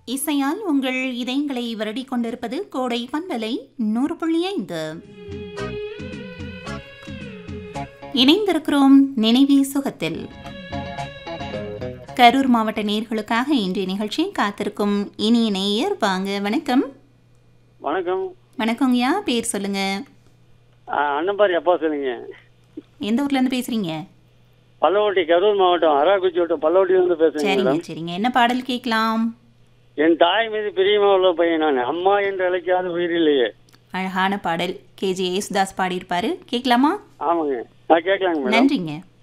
இசையால் உங்கள் இதயங்களை வருடிக் கொண்டிருப்பது கோடை பண்பலை நூறு புள்ளி ஐந்து இணைந்திருக்கிறோம் நினைவே சுகத்தில் கரூர் மாவட்ட நேர்களுக்காக இன்றைய நிகழ்ச்சி காத்திருக்கும் இனிய நேயர் வாங்க வணக்கம் வணக்கம் வணக்கங்கய்யா பேர் சொல்லுங்க ஆ, அன்னம்பாரி அப்பா சொல்லுங்க எந்த ஊர்ல இருந்து பேசுறீங்க பல்லவட்டி கரூர் மாவட்டம் அராக்குச்சி வட்டம் பல்லவட்டியிலிருந்து பேசுறேங்க சரிங்க மேடம் சரிங்க என்ன பாடல் கேட்கலாம் என் தாய் மீது பிரியமா உள்ள பையன் நான் அம்மா என்று அழைக்காத உயிர் இல்லையே அழகான பாடல் கேஜி யேசுதாஸ் பாடியிருப்பாரு கேட்கலாமா ஆமாங்க நான் கேட்கலாங்க மேடம் நன்றிங்க